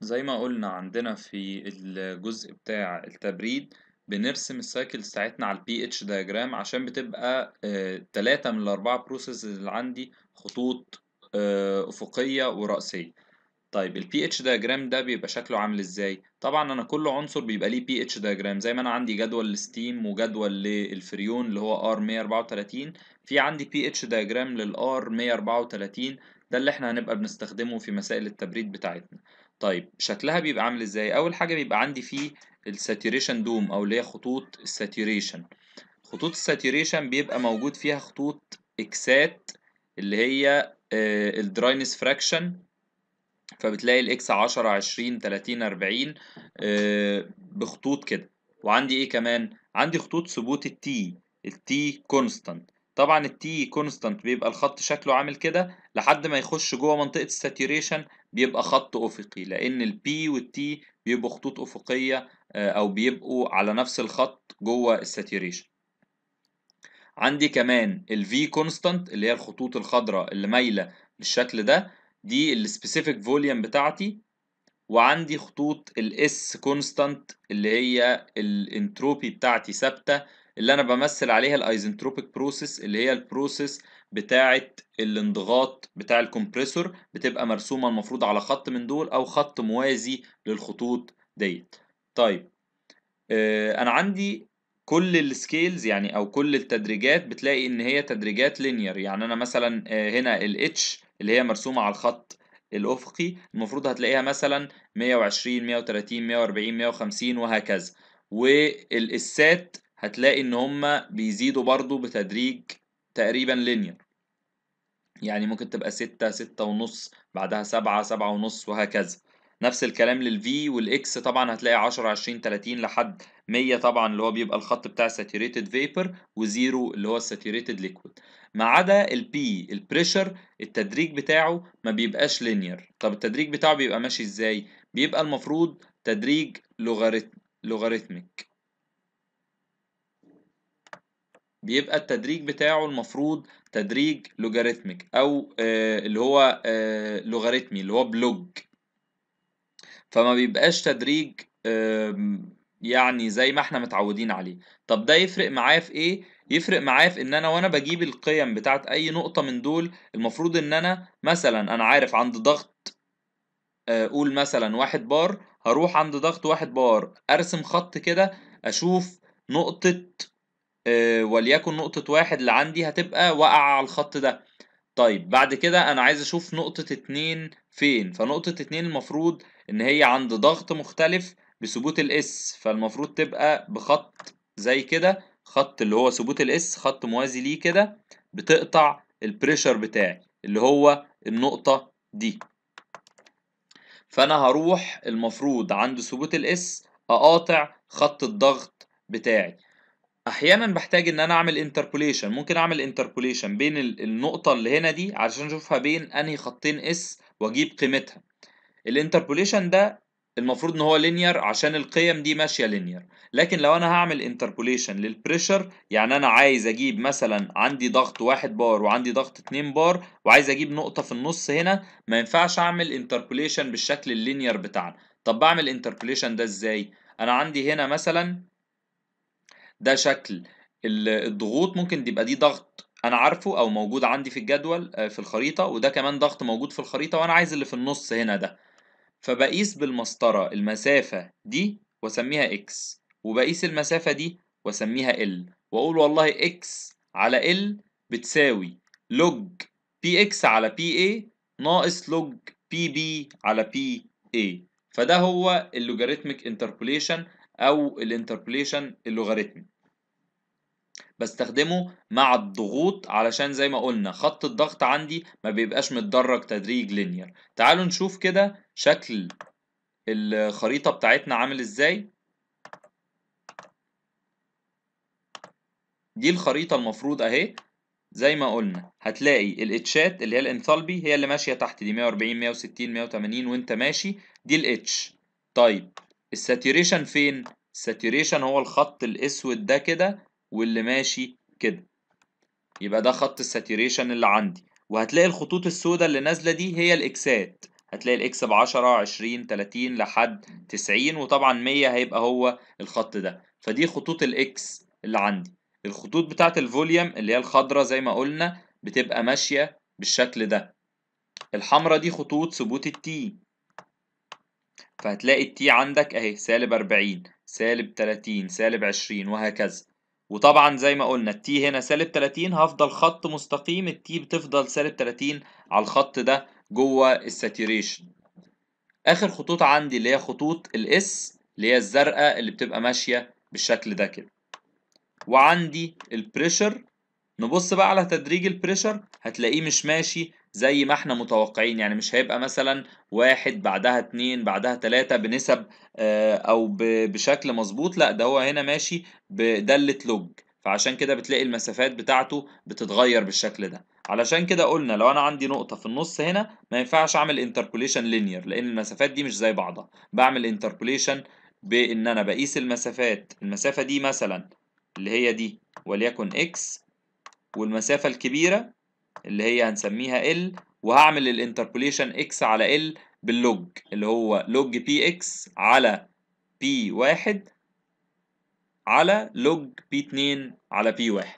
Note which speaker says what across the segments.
Speaker 1: زي ما قلنا عندنا في الجزء بتاع التبريد بنرسم السايكلز بتاعتنا على البي اتش دايجرام عشان بتبقى آه، تلاتة من الأربعة بروسيس اللي عندي خطوط آه، أفقية ورأسية طيب البي اتش دايجرام ده بيبقى شكله عامل ازاي طبعا انا كل عنصر بيبقى ليه بي اتش دايجرام زي ما انا عندي جدول للستيم وجدول للفريون اللي هو ار 134 في عندي بي اتش دايجرام للار 134 ده اللي احنا هنبقى بنستخدمه في مسائل التبريد بتاعتنا طيب شكلها بيبقى عامل ازاي اول حاجه بيبقى عندي فيه الساتوريشن دوم او اللي هي خطوط الساتوريشن خطوط الساتوريشن بيبقى موجود فيها خطوط اكسات اللي هي الدراينس فراكشن فبتلاقي الاكس 10 20 30 40 آه، بخطوط كده وعندي ايه كمان عندي خطوط ثبوت التي التي كونستانت طبعا التي كونستانت بيبقى الخط شكله عامل كده لحد ما يخش جوه منطقه الساتوريشن بيبقى خط افقي لان البي والتي بيبقوا خطوط افقيه آه، او بيبقوا على نفس الخط جوه الساتوريشن عندي كمان الفي كونستانت اللي هي الخطوط الخضراء اللي مايله بالشكل ده دي السبيسيفيك فوليوم بتاعتي وعندي خطوط الاس كونستانت اللي هي الانتروبي بتاعتي ثابته اللي انا بمثل عليها الايزنتروبيك بروسيس اللي هي البروسيس بتاعه الانضغاط بتاع الكمبريسور بتبقى مرسومه المفروض على خط من دول او خط موازي للخطوط ديت طيب آه انا عندي كل السكيلز يعني او كل التدريجات بتلاقي ان هي تدريجات لينير يعني انا مثلا آه هنا الاتش اللي هي مرسومة على الخط الأفقي المفروض هتلاقيها مثلا 120 130 140 150 وهكذا والإسات هتلاقي إن هما بيزيدوا برضو بتدريج تقريبا لينير يعني ممكن تبقى ستة ستة ونص بعدها سبعة سبعة ونص وهكذا نفس الكلام للفي والاكس طبعا هتلاقي 10 20 30 لحد 100 طبعا اللي هو بيبقى الخط بتاع ساتوريتد فيبر وزيرو اللي هو الساتوريتد ليكويد ما عدا البي البريشر التدريج بتاعه ما بيبقاش لينير طب التدريج بتاعه بيبقى ماشي ازاي بيبقى المفروض تدريج لوغاريتم لوغاريتميك بيبقى التدريج بتاعه المفروض تدريج لوغاريتميك او آه اللي هو آه لوغاريتمي اللي هو بلوج فما بيبقاش تدريج آه يعني زي ما احنا متعودين عليه طب ده يفرق معايا في ايه يفرق معايا في ان انا وانا بجيب القيم بتاعت اي نقطة من دول المفروض ان انا مثلا انا عارف عند ضغط قول مثلا واحد بار هروح عند ضغط واحد بار ارسم خط كده اشوف نقطة وليكن نقطة واحد اللي عندي هتبقى واقعة على الخط ده طيب بعد كده انا عايز اشوف نقطة اتنين فين فنقطة اتنين المفروض ان هي عند ضغط مختلف بثبوت الاس فالمفروض تبقى بخط زي كده خط اللي هو ثبوت الاس خط موازي ليه كده بتقطع البريشر بتاعي اللي هو النقطة دي فانا هروح المفروض عند ثبوت الاس اقاطع خط الضغط بتاعي احيانا بحتاج ان انا اعمل انتربوليشن ممكن اعمل انتربوليشن بين النقطة اللي هنا دي علشان اشوفها بين انهي خطين اس واجيب قيمتها الانتربوليشن ده المفروض ان هو لينير عشان القيم دي ماشيه لينير لكن لو انا هعمل انتربوليشن للبريشر يعني انا عايز اجيب مثلا عندي ضغط واحد بار وعندي ضغط اتنين بار وعايز اجيب نقطه في النص هنا ما ينفعش اعمل انتربوليشن بالشكل اللينير بتاعنا طب بعمل انتربوليشن ده ازاي انا عندي هنا مثلا ده شكل الضغوط ممكن تبقى دي ضغط انا عارفه او موجود عندي في الجدول في الخريطه وده كمان ضغط موجود في الخريطه وانا عايز اللي في النص هنا ده فبقيس بالمسطرة المسافة دي واسميها x وبقيس المسافة دي واسميها l واقول والله x على l بتساوي log px على pa ناقص log pb على pa فده هو اللوغاريتميك انتربوليشن او الانتربوليشن اللوغاريتمي بستخدمه مع الضغوط علشان زي ما قلنا خط الضغط عندي ما بيبقاش متدرج تدريج لينير تعالوا نشوف كده شكل الخريطة بتاعتنا عامل ازاي دي الخريطة المفروض اهي زي ما قلنا هتلاقي الاتشات اللي هي الانثالبي هي اللي ماشية تحت دي 140 160 180 وانت ماشي دي الاتش طيب الساتوريشن فين الساتوريشن هو الخط الاسود ده كده واللي ماشي كده يبقى ده خط الساتوريشن اللي عندي وهتلاقي الخطوط السوداء اللي نازله دي هي الاكسات هتلاقي الاكس ب 10 20 30 لحد 90 وطبعا 100 هيبقى هو الخط ده فدي خطوط الاكس اللي عندي الخطوط بتاعت الفوليوم اللي هي الخضراء زي ما قلنا بتبقى ماشية بالشكل ده الحمراء دي خطوط ثبوت التي فهتلاقي التي عندك اهي سالب 40 سالب 30 سالب 20 وهكذا وطبعا زي ما قلنا التي هنا سالب 30 هفضل خط مستقيم التي بتفضل سالب 30 على الخط ده جوه الساتوريشن اخر خطوط عندي اللي هي خطوط الاس اللي هي الزرقاء اللي بتبقى ماشيه بالشكل ده كده وعندي البريشر نبص بقى على تدريج البريشر هتلاقيه مش ماشي زي ما احنا متوقعين يعني مش هيبقى مثلا واحد بعدها اتنين بعدها تلاتة بنسب اه او بشكل مظبوط لا ده هو هنا ماشي بدالة لوج فعشان كده بتلاقي المسافات بتاعته بتتغير بالشكل ده علشان كده قلنا لو انا عندي نقطة في النص هنا ما ينفعش اعمل انتربوليشن لينير لان المسافات دي مش زي بعضها بعمل انتربوليشن بان انا بقيس المسافات المسافة دي مثلا اللي هي دي وليكن اكس والمسافة الكبيرة اللي هي هنسميها ال وهعمل الانتربوليشن اكس على ال باللوج اللي هو لوج بي اكس على بي واحد على لوج بي اتنين على بي واحد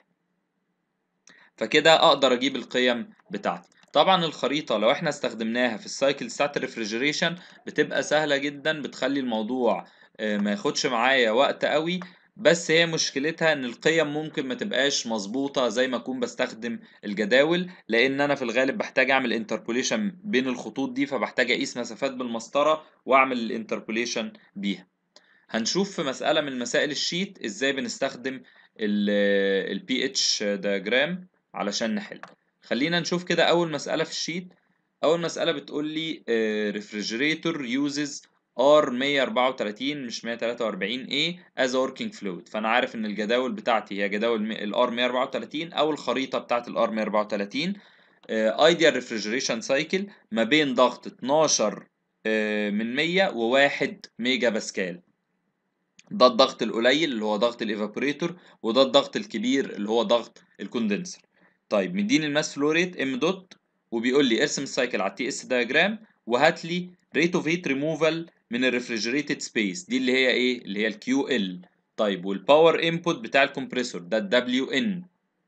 Speaker 1: فكده اقدر اجيب القيم بتاعتي طبعا الخريطة لو احنا استخدمناها في السايكل بتاعت الريفريجريشن بتبقى سهلة جدا بتخلي الموضوع ما ياخدش معايا وقت قوي بس هي مشكلتها ان القيم ممكن ما تبقاش مظبوطه زي ما اكون بستخدم الجداول لان انا في الغالب بحتاج اعمل انتربوليشن بين الخطوط دي فبحتاج اقيس مسافات بالمسطره واعمل الانتربوليشن بيها هنشوف في مساله من مسائل الشيت ازاي بنستخدم البي اتش diagram علشان نحل خلينا نشوف كده اول مساله في الشيت اول مساله بتقول لي refrigerator uses R 134 مش 143 A as a working fluid فأنا عارف إن الجداول بتاعتي هي جداول ال R 134 أو الخريطة بتاعت ال R 134 ideal refrigeration cycle ما بين ضغط 12 من 100 و1 ميجا باسكال ده الضغط القليل اللي هو ضغط الايفابوريتور وده الضغط الكبير اللي هو ضغط الكوندنسر طيب مديني الماس فلو ريت ام دوت وبيقول لي ارسم السايكل على التي اس دايجرام وهات لي ريت اوف هيت ريموفال من الريفريجريتد سبيس دي اللي هي ايه اللي هي الكيو ال طيب والباور انبوت بتاع الكمبريسور ده الدبليو ان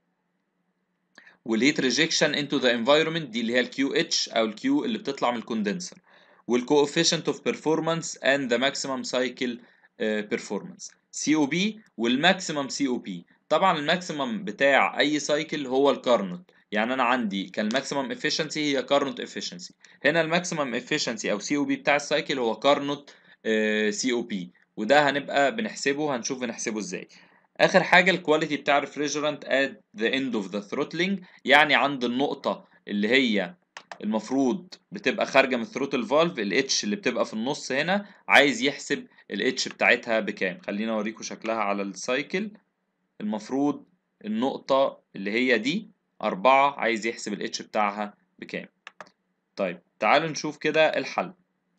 Speaker 1: والهيت ريجكشن انتو ذا انفايرمنت دي اللي هي الكيو اتش او الكيو اللي بتطلع من الكوندنسر والكوفيشنت اوف بيرفورمانس اند ذا ماكسيمم سايكل بيرفورمانس سي او بي والماكسيمم سي او بي طبعا الماكسيمم بتاع اي سايكل هو الكارنوت يعني انا عندي كان الماكسيمم افشنسي هي كارنوت افشنسي هنا الماكسيمم افشنسي او سي او بي بتاع السايكل هو كارنوت سي او بي وده هنبقى بنحسبه هنشوف بنحسبه ازاي اخر حاجه الكواليتي بتاع الريفريجرانت ات ذا اند اوف ذا ثروتلينج يعني عند النقطه اللي هي المفروض بتبقى خارجه من الثروتل فالف الاتش اللي بتبقى في النص هنا عايز يحسب الاتش بتاعتها بكام خلينا اوريكم شكلها على السايكل المفروض النقطه اللي هي دي أربعة عايز يحسب الاتش بتاعها بكام طيب تعالوا نشوف كده الحل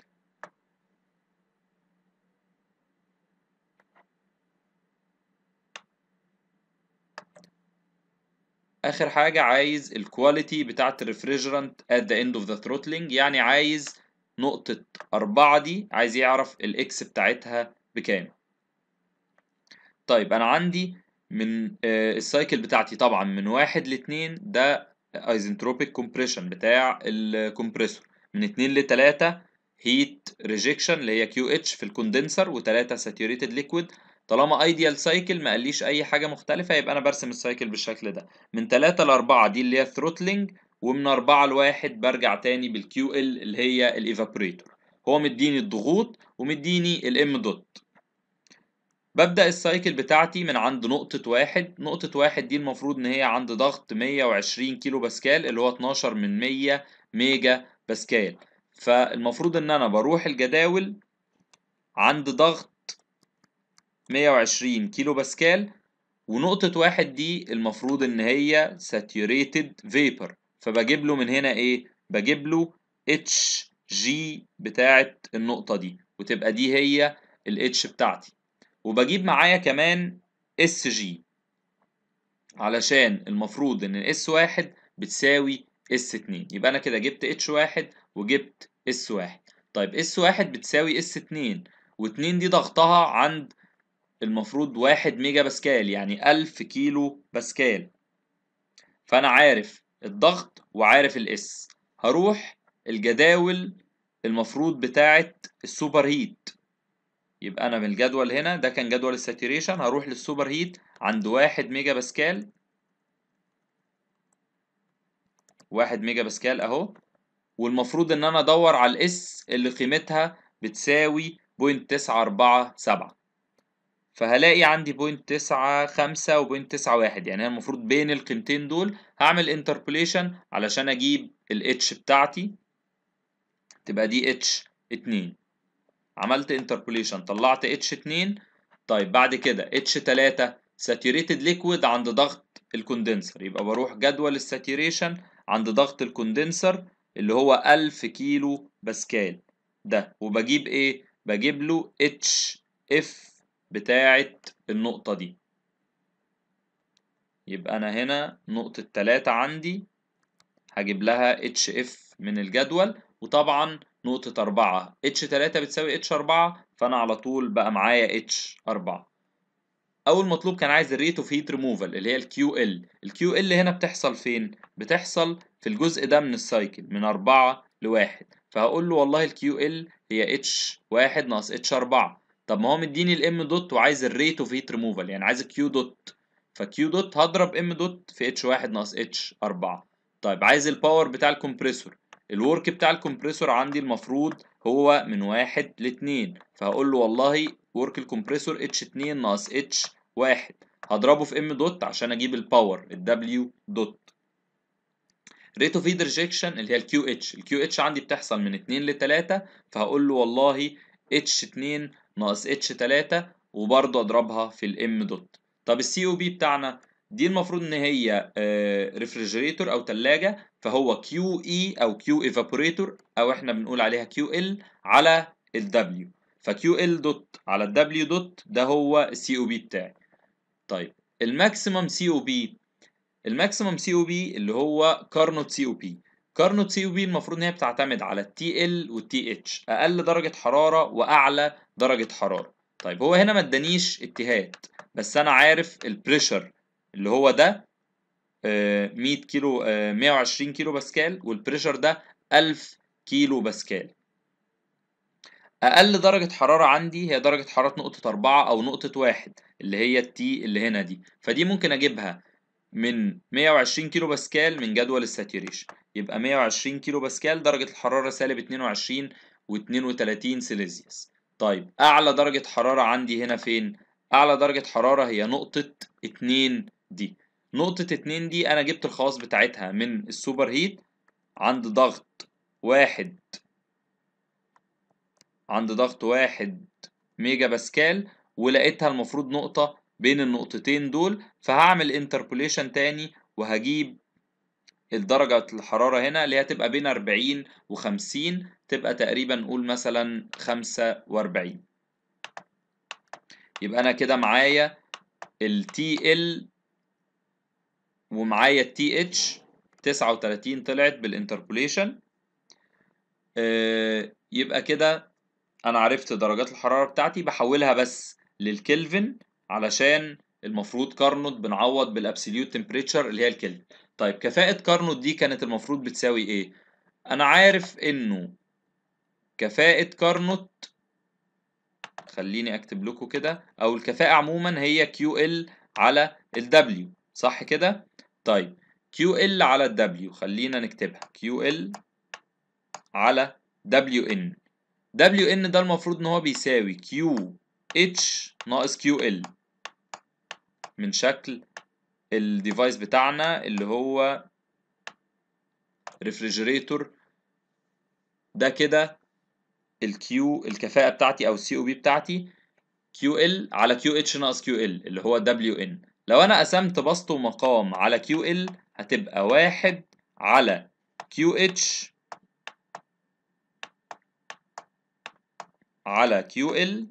Speaker 1: آخر حاجة عايز الكواليتي بتاعت الريفريجرانت at the end of the throttling يعني عايز نقطة أربعة دي عايز يعرف الإكس بتاعتها بكام طيب أنا عندي من السايكل بتاعتي طبعا من واحد لاتنين ده ايزنتروبيك كومبريشن بتاع الكمبريسور من اتنين لتلاتة هيت ريجكشن اللي هي كيو اتش في الكوندنسر وتلاتة ساتيوريتد ليكويد طالما ايديال سايكل ما قاليش اي حاجه مختلفه يبقى انا برسم السايكل بالشكل ده من تلاتة لأربعة دي اللي هي الثروتلينج ومن أربعة لواحد برجع تاني بالكيو ال اللي هي الايفابوريتور هو مديني الضغوط ومديني الام دوت ببدأ السايكل بتاعتي من عند نقطة واحد نقطة واحد دي المفروض إن هي عند ضغط 120 كيلو باسكال اللي هو 12 من 100 ميجا باسكال فالمفروض إن أنا بروح الجداول عند ضغط 120 كيلو باسكال ونقطة واحد دي المفروض إن هي saturated vapor فبجيب له من هنا إيه؟ بجيب له اتش جي بتاعت النقطة دي وتبقى دي هي الاتش بتاعتي وبجيب معايا كمان اس جي علشان المفروض ان اس واحد بتساوي اس 2 يبقى انا كده جبت اتش 1 وجبت اس 1 طيب اس 1 بتساوي اس 2 و2 دي ضغطها عند المفروض 1 ميجا باسكال يعني 1000 كيلو باسكال فانا عارف الضغط وعارف الاس هروح الجداول المفروض بتاعه السوبر هيت يبقى انا من الجدول هنا ده كان جدول الساتوريشن هروح للسوبر هيت عند 1 ميجا باسكال 1 ميجا باسكال اهو والمفروض ان انا ادور على الاس اللي قيمتها بتساوي 0.947 فهلاقي عندي 0.95 و 0.91 يعني هي المفروض بين القيمتين دول هعمل انتربوليشن علشان اجيب الاتش بتاعتي تبقى دي اتش 2 عملت انتربوليشن طلعت اتش 2 طيب بعد كده اتش 3 ساتوريتد ليكويد عند ضغط الكوندنسر يبقى بروح جدول الساتوريشن عند ضغط الكوندنسر اللي هو 1000 كيلو باسكال ده وبجيب ايه بجيب له اتش اف بتاعه النقطه دي يبقى انا هنا نقطه 3 عندي هجيب لها اتش اف من الجدول وطبعا نقطة أربعة اتش تلاتة بتساوي اتش أربعة فأنا على طول بقى معايا اتش أربعة أول مطلوب كان عايز الريت اوف هيت ريموفال اللي هي الكيو ال الكيو ال هنا بتحصل فين؟ بتحصل في الجزء ده من السايكل من أربعة لواحد فهقول له والله الكيو ال هي اتش واحد ناقص اتش أربعة طب ما هو مديني الام دوت وعايز الريت اوف هيت ريموفال يعني عايز الكيو دوت فكيو دوت هضرب ام دوت في اتش واحد ناقص اتش أربعة طيب عايز الباور بتاع الكمبريسور الورك بتاع الكمبريسور عندي المفروض هو من واحد لاتنين فهقول له والله ورك الكمبريسور اتش اتنين ناقص اتش واحد هضربه في ام دوت عشان اجيب الباور الدبليو دوت ريت اوف هيت ريجكشن اللي هي الكيو اتش الكيو اتش عندي بتحصل من اتنين لتلاتة فهقول له والله اتش اتنين ناقص اتش تلاتة وبرضه اضربها في الام دوت طب السي او بي بتاعنا دي المفروض ان هي ريفريجريتور او ثلاجه فهو كيو اي او كيو ايفابوريتور او احنا بنقول عليها كيو ال على الدبليو فكيو ال دوت على الدبليو دوت ده هو السي او بي بتاعي طيب الماكسيمم سي او بي الماكسيمم سي او بي اللي هو كارنوت سي او بي كارنوت سي او بي المفروض ان هي بتعتمد على التي ال والتي اتش اقل درجه حراره واعلى درجه حراره طيب هو هنا ما ادانيش اتهاد بس انا عارف البريشر اللي هو ده 100 كيلو 120 كيلو باسكال والبريشر ده 1000 كيلو باسكال اقل درجة حرارة عندي هي درجة حرارة نقطة أربعة أو نقطة واحد اللي هي التي اللي هنا دي فدي ممكن أجيبها من 120 كيلو باسكال من جدول الساتوريشن يبقى 120 كيلو باسكال درجة الحرارة سالب 22 و32 سيليزيوس طيب أعلى درجة حرارة عندي هنا فين؟ أعلى درجة حرارة هي نقطة 2 دي نقطة 2 دي أنا جبت الخواص بتاعتها من السوبر هيت عند ضغط واحد عند ضغط واحد ميجا باسكال ولقيتها المفروض نقطة بين النقطتين دول فهعمل انتربوليشن تاني وهجيب الدرجة الحرارة هنا اللي هتبقى بين 40 و50 تبقى تقريبا نقول مثلا 45 يبقى أنا كده معايا ال TL ومعايا ال TH 39 طلعت بالانتربوليشن آه يبقى كده أنا عرفت درجات الحرارة بتاعتي بحولها بس للكلفن علشان المفروض كارنوت بنعوض بالابسوليوت تمبريتشر اللي هي الكلفن طيب كفاءة كارنوت دي كانت المفروض بتساوي ايه انا عارف انه كفاءة كارنوت خليني اكتب لكم كده او الكفاءة عموما هي كيو ال على الدبليو صح كده طيب كيو ال على الدبليو خلينا نكتبها كيو ال على دبليو ان دبليو ان ده المفروض ان هو بيساوي كيو اتش ناقص كيو ال من شكل الديفايس بتاعنا اللي هو ريفريجريتور ده كده الكيو الكفاءة بتاعتي او السي او بي بتاعتي كيو ال على كيو اتش ناقص كيو ال اللي هو دبليو ان لو انا قسمت بسط ومقام على كيو ال هتبقى واحد على كيو اتش على كيو ال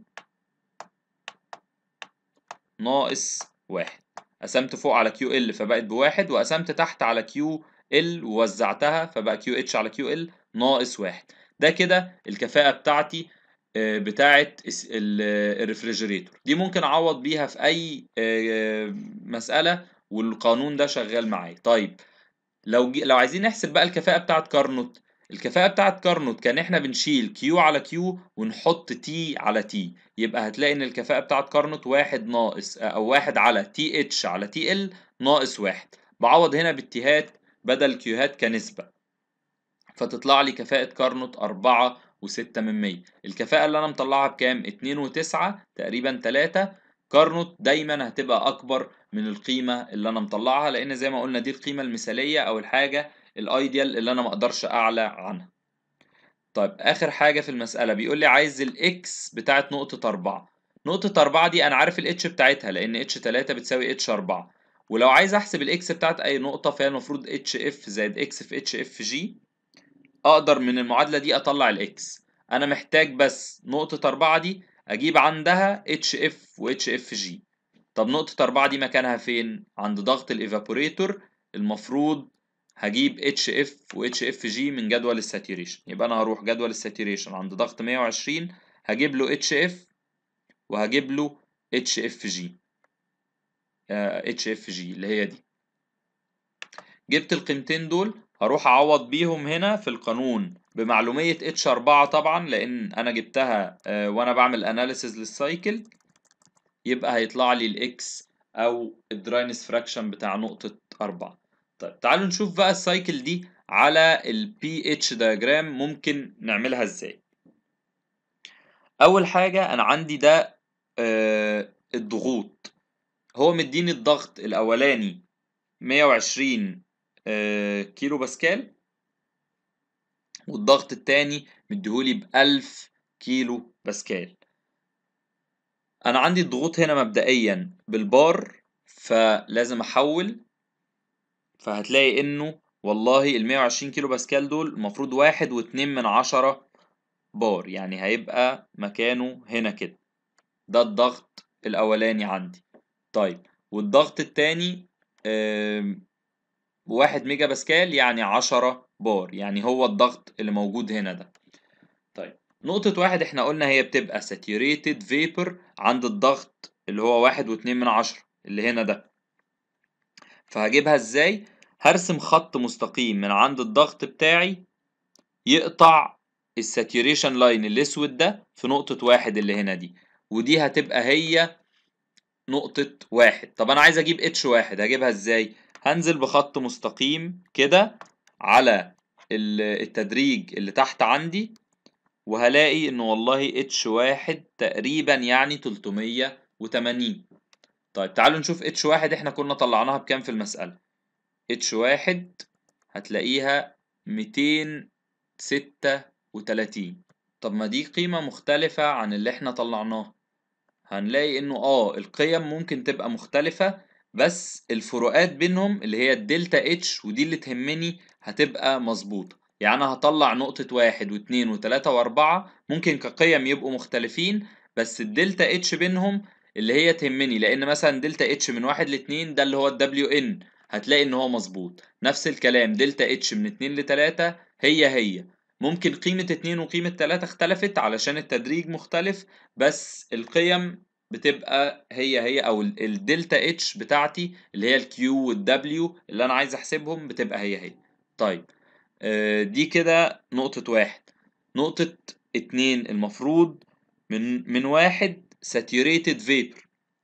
Speaker 1: ناقص واحد قسمت فوق على كيو ال فبقت بواحد وقسمت تحت على كيو ال ووزعتها فبقى كيو اتش على كيو ال ناقص واحد ده كده الكفاءة بتاعتي آه، بتاعة الريفريجريتور دي ممكن اعوض بيها في اي آه، مسألة والقانون ده شغال معايا طيب لو جي لو عايزين نحسب بقى الكفاءة بتاعة كارنوت الكفاءة بتاعة كارنوت كان احنا بنشيل كيو على كيو ونحط تي على تي يبقى هتلاقي ان الكفاءة بتاعة كارنوت واحد ناقص او واحد على تي اتش على تي ال ناقص واحد بعوض هنا بالتيهات بدل كيوهات كنسبة فتطلع لي كفاءة كارنوت أربعة وستة من مية الكفاءة اللي أنا مطلعها بكام؟ اتنين وتسعة تقريبا تلاتة كارنوت دايما هتبقى أكبر من القيمة اللي أنا مطلعها لأن زي ما قلنا دي القيمة المثالية أو الحاجة الأيديال اللي أنا مقدرش أعلى عنها طيب آخر حاجة في المسألة بيقول لي عايز الإكس بتاعت نقطة أربعة نقطة أربعة دي أنا عارف الإتش بتاعتها لأن إتش تلاتة بتساوي إتش أربعة ولو عايز أحسب الإكس بتاعت أي نقطة فهي المفروض إتش إف زائد إكس في إتش إف جي أقدر من المعادلة دي أطلع الإكس أنا محتاج بس نقطة أربعة دي أجيب عندها اتش اف و اتش اف جي طب نقطة أربعة دي مكانها فين؟ عند ضغط الإيفابوريتور المفروض هجيب اتش اف و اتش اف جي من جدول الساتوريشن يبقى أنا هروح جدول الساتوريشن عند ضغط 120 هجيب له اتش اف وهجيب له اتش اف جي اتش اف جي اللي هي دي جبت القيمتين دول هروح أعوض بيهم هنا في القانون بمعلومية اتش 4 طبعا لأن أنا جبتها آه، وأنا بعمل أناليسيز للسايكل يبقى هيطلع لي الإكس أو الدراينس فراكشن بتاع نقطة 4 طيب تعالوا نشوف بقى السايكل دي على البي اتش دياجرام ممكن نعملها ازاي اول حاجه انا عندي ده آه الضغوط هو مديني الضغط الاولاني 120 آه كيلو باسكال والضغط التاني مديهولي بألف كيلو باسكال أنا عندي الضغوط هنا مبدئيا بالبار فلازم أحول فهتلاقي إنه والله ال 120 كيلو باسكال دول المفروض واحد واتنين من عشرة بار يعني هيبقى مكانه هنا كده ده الضغط الأولاني عندي طيب والضغط التاني واحد ميجا باسكال يعني عشرة بار يعني هو الضغط اللي موجود هنا ده طيب نقطة واحد احنا قلنا هي بتبقى saturated vapor عند الضغط اللي هو واحد واتنين من عشرة اللي هنا ده فهجيبها ازاي هرسم خط مستقيم من عند الضغط بتاعي يقطع الساتوريشن لاين الاسود ده في نقطة واحد اللي هنا دي ودي هتبقى هي نقطة واحد طب انا عايز اجيب اتش واحد هجيبها ازاي هنزل بخط مستقيم كده على التدريج اللي تحت عندي وهلاقي ان والله اتش واحد تقريبا يعني 380 طيب تعالوا نشوف اتش واحد احنا كنا طلعناها بكام في المسألة اتش واحد هتلاقيها 236 طب ما دي قيمة مختلفة عن اللي احنا طلعناه هنلاقي انه اه القيم ممكن تبقى مختلفة بس الفروقات بينهم اللي هي الدلتا اتش ودي اللي تهمني هتبقى مظبوطة يعني أنا هطلع نقطة واحد واتنين وتلاتة وأربعة ممكن كقيم يبقوا مختلفين بس الدلتا اتش بينهم اللي هي تهمني لأن مثلا دلتا اتش من واحد لاتنين ده اللي هو الدبليو ان هتلاقي إن هو مظبوط نفس الكلام دلتا اتش من اتنين لتلاتة هي هي ممكن قيمة اتنين وقيمة تلاتة اختلفت علشان التدريج مختلف بس القيم بتبقى هي هي او الدلتا اتش بتاعتي اللي هي الكيو والدبليو اللي انا عايز احسبهم بتبقى هي هي طيب آه، دي كده نقطة واحد نقطة اتنين المفروض من من واحد saturated vapor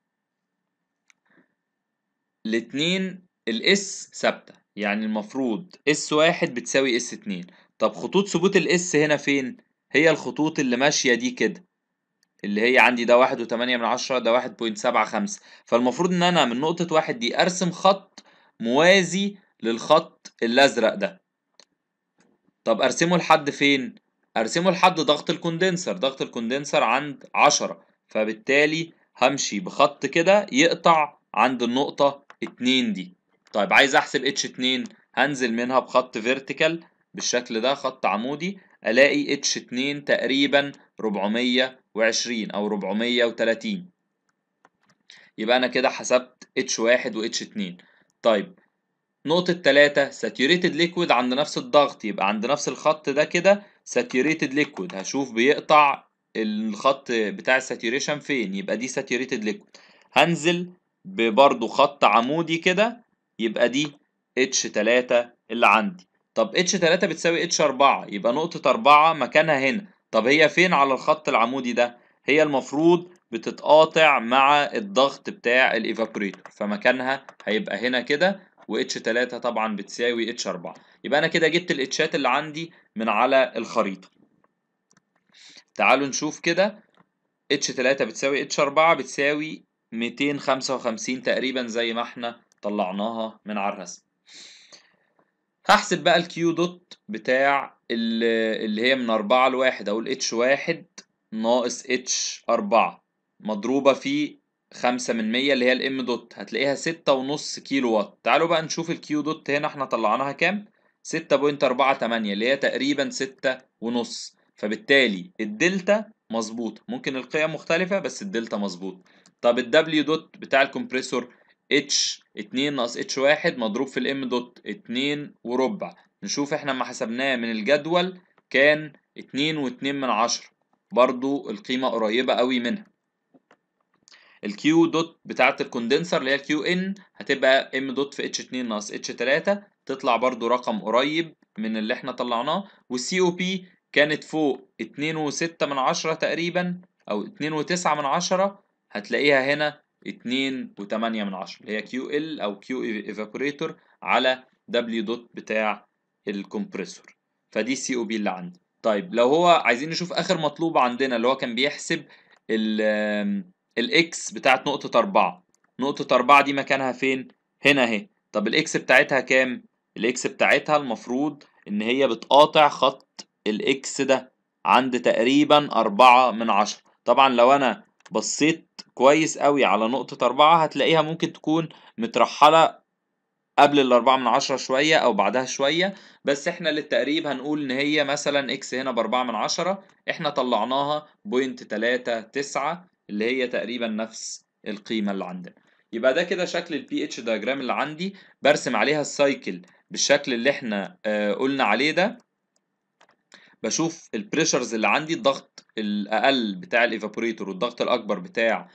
Speaker 1: الاتنين الاس ثابتة يعني المفروض اس واحد بتساوي اس اتنين طب خطوط ثبوت الاس هنا فين؟ هي الخطوط اللي ماشية دي كده اللي هي عندي ده واحد وتمانية من عشرة ده واحد بوينت سبعة خمسة فالمفروض إن أنا من نقطة واحد دي أرسم خط موازي للخط الأزرق ده طب أرسمه لحد فين؟ أرسمه لحد ضغط الكوندنسر ضغط الكوندنسر عند عشرة فبالتالي همشي بخط كده يقطع عند النقطة اتنين دي طيب عايز أحسب اتش اتنين هنزل منها بخط فيرتيكال بالشكل ده خط عمودي ألاقي اتش اتنين تقريبا ربعمية وعشرين أو ربعمية وتلاتين يبقى أنا كده حسبت اتش واحد و اتش اتنين طيب نقطة تلاتة saturated liquid عند نفس الضغط يبقى عند نفس الخط ده كده saturated liquid هشوف بيقطع الخط بتاع الساتوريشن فين يبقى دي saturated liquid هنزل ببرضه خط عمودي كده يبقى دي H3 اللي عندي طب H3 بتساوي H4 يبقى نقطة 4 مكانها هنا طب هي فين على الخط العمودي ده هي المفروض بتتقاطع مع الضغط بتاع الايفابوريتور فمكانها هيبقى هنا كده و H3 طبعا بتساوي H4 يبقى انا كده جبت الاتشات اللي عندي من على الخريطة تعالوا نشوف كده H3 بتساوي H4 بتساوي 255 تقريبا زي ما احنا طلعناها من على الرسم هحسب بقى الكيو دوت بتاع اللي هي من 4 لواحد اقول H1 ناقص H4 مضروبة في خمسة من مية اللي هي الام دوت هتلاقيها ستة ونص كيلو وات تعالوا بقى نشوف الكيو دوت هنا احنا طلعناها كام ستة بوينت أربعة تمانية اللي هي تقريبا ستة ونص فبالتالي الدلتا مظبوط ممكن القيم مختلفة بس الدلتا مظبوط طب الدبليو دوت بتاع الكمبريسور اتش اتنين ناقص اتش واحد مضروب في الام دوت اتنين وربع نشوف احنا لما حسبناه من الجدول كان اتنين واتنين من عشرة برضو القيمة قريبة قوي منها الكيو دوت بتاعت الكوندنسر اللي هي الكيو ان هتبقى ام دوت في اتش 2 ناقص اتش 3 تطلع برضو رقم قريب من اللي احنا طلعناه والسي او بي كانت فوق 2.6 من عشرة تقريبا او 2.9 من عشرة هتلاقيها هنا 2.8 من عشرة اللي هي كيو ال او كيو ايفابوريتور على دبليو دوت بتاع الكمبريسور فدي السي او بي اللي عندي طيب لو هو عايزين نشوف اخر مطلوب عندنا اللي هو كان بيحسب الاكس بتاعت نقطة أربعة نقطة أربعة دي مكانها فين؟ هنا اهي طب الاكس بتاعتها كام؟ الاكس بتاعتها المفروض إن هي بتقاطع خط الاكس ده عند تقريبا أربعة من عشرة طبعا لو أنا بصيت كويس قوي على نقطة أربعة هتلاقيها ممكن تكون مترحلة قبل الأربعة من عشرة شوية أو بعدها شوية بس احنا للتقريب هنقول إن هي مثلا اكس هنا بأربعة من عشرة احنا طلعناها بوينت تلاتة تسعة اللي هي تقريبا نفس القيمة اللي عندنا يبقى ده كده شكل البي اتش دياجرام اللي عندي برسم عليها السايكل بالشكل اللي احنا آه قلنا عليه ده بشوف البريشرز اللي عندي الضغط الاقل بتاع الايفابوريتور والضغط الاكبر بتاع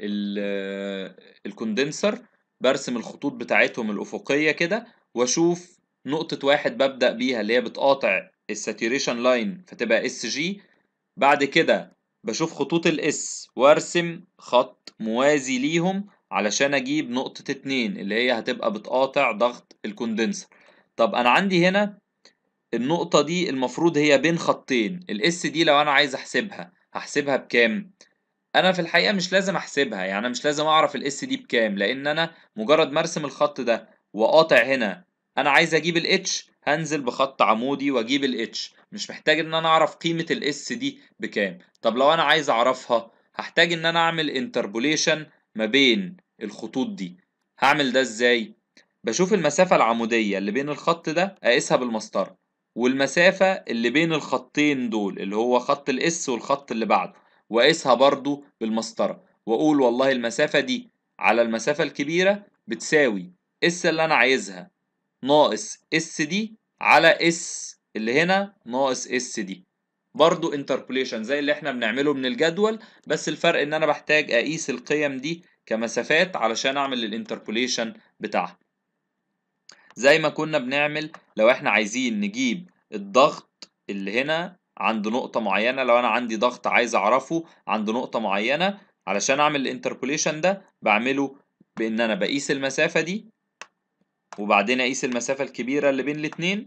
Speaker 1: الكوندنسر برسم الخطوط بتاعتهم الافقيه كده واشوف نقطه واحد ببدا بيها اللي هي بتقاطع الساتوريشن لاين فتبقى اس جي بعد كده بشوف خطوط الاس وارسم خط موازي ليهم علشان اجيب نقطة اتنين اللي هي هتبقى بتقاطع ضغط الكوندنسر طب انا عندي هنا النقطة دي المفروض هي بين خطين الاس دي لو انا عايز احسبها هحسبها بكام انا في الحقيقة مش لازم احسبها يعني مش لازم اعرف الاس دي بكام لان انا مجرد ما ارسم الخط ده واقاطع هنا انا عايز اجيب الاتش هنزل بخط عمودي واجيب الاتش مش محتاج ان انا اعرف قيمة الاس دي بكام طب لو انا عايز اعرفها هحتاج ان انا اعمل انتربوليشن ما بين الخطوط دي هعمل ده ازاي بشوف المسافة العمودية اللي بين الخط ده اقيسها بالمسطرة والمسافة اللي بين الخطين دول اللي هو خط الاس والخط اللي بعده واقيسها برضو بالمسطرة واقول والله المسافة دي على المسافة الكبيرة بتساوي اس اللي انا عايزها ناقص اس دي على اس اللي هنا ناقص اس دي برضو انتربوليشن زي اللي احنا بنعمله من الجدول بس الفرق ان انا بحتاج اقيس القيم دي كمسافات علشان اعمل الانتربوليشن بتاعها زي ما كنا بنعمل لو احنا عايزين نجيب الضغط اللي هنا عند نقطة معينة لو انا عندي ضغط عايز اعرفه عند نقطة معينة علشان اعمل الانتربوليشن ده بعمله بان انا بقيس المسافة دي وبعدين اقيس المسافة الكبيرة اللي بين الاتنين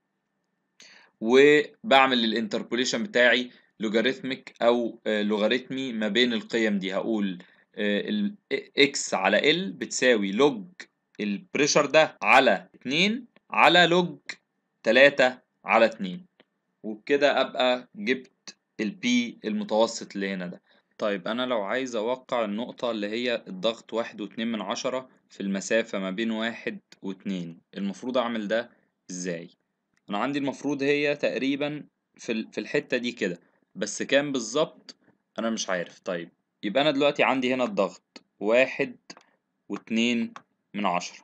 Speaker 1: وبعمل الانتربوليشن بتاعي لوغاريتميك او لوغاريتمي ما بين القيم دي هقول اكس على ال بتساوي لوج البريشر ده على 2 على لوج 3 على 2 وبكده ابقى جبت البي المتوسط اللي هنا ده طيب انا لو عايز اوقع النقطة اللي هي الضغط واحد واتنين من عشرة في المسافة ما بين واحد واتنين المفروض اعمل ده ازاي انا عندي المفروض هي تقريبا في في الحتة دي كده بس كام بالظبط انا مش عارف طيب يبقى انا دلوقتي عندي هنا الضغط واحد واتنين من عشرة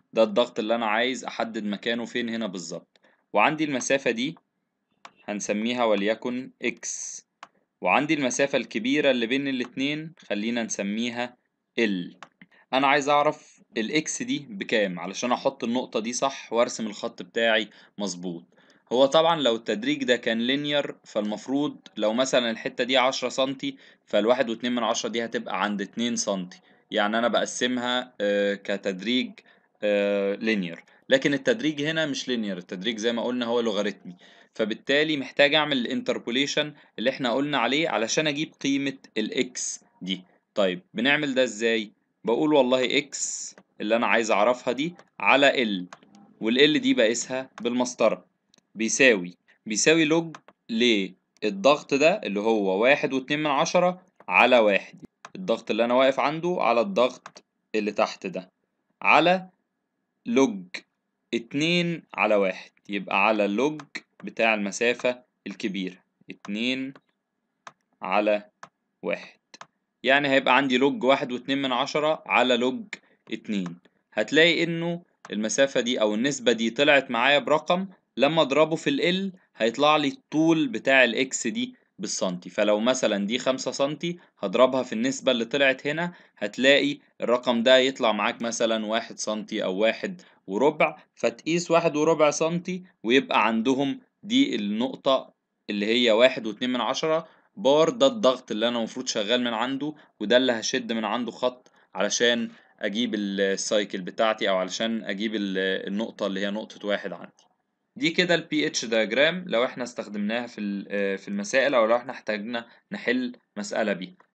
Speaker 1: ده الضغط اللي انا عايز احدد مكانه فين هنا بالظبط وعندي المسافة دي هنسميها وليكن اكس وعندي المسافة الكبيرة اللي بين الاتنين خلينا نسميها ال انا عايز اعرف الاكس دي بكام علشان احط النقطة دي صح وارسم الخط بتاعي مظبوط هو طبعا لو التدريج ده كان لينير فالمفروض لو مثلا الحتة دي عشرة سنتي فالواحد واتنين من عشرة دي هتبقى عند اتنين سنتي يعني انا بقسمها آه، كتدريج لينير لكن التدريج هنا مش لينير التدريج زي ما قلنا هو لوغاريتمي فبالتالي محتاج اعمل الانتربوليشن اللي احنا قلنا عليه علشان اجيب قيمة الاكس دي طيب بنعمل ده ازاي بقول والله اكس اللي انا عايز اعرفها دي على ال والال دي بقيسها بالمسطرة بيساوي بيساوي لوج للضغط ده اللي هو واحد واتنين من عشرة على واحد الضغط اللي انا واقف عنده على الضغط اللي تحت ده على لوج اتنين على واحد يبقى على اللوج بتاع المسافة الكبيرة اتنين على واحد يعني هيبقى عندي لوج واحد واتنين من عشرة على لوج اتنين هتلاقي انه المسافة دي او النسبة دي طلعت معايا برقم لما اضربه في ال هيطلع لي الطول بتاع الاكس دي بالسنتي فلو مثلا دي خمسة سنتي هضربها في النسبة اللي طلعت هنا هتلاقي الرقم ده يطلع معاك مثلا واحد سنتي او واحد وربع فتقيس واحد وربع سنتي ويبقى عندهم دي النقطة اللي هي واحد واتنين من عشرة بار ده الضغط اللي انا المفروض شغال من عنده وده اللي هشد من عنده خط علشان اجيب السايكل بتاعتي او علشان اجيب ال- النقطة اللي هي نقطة واحد عندي دي كده البي اتش diagram لو احنا استخدمناها في ال- في المسائل او لو احنا احتاجنا نحل مسألة بيها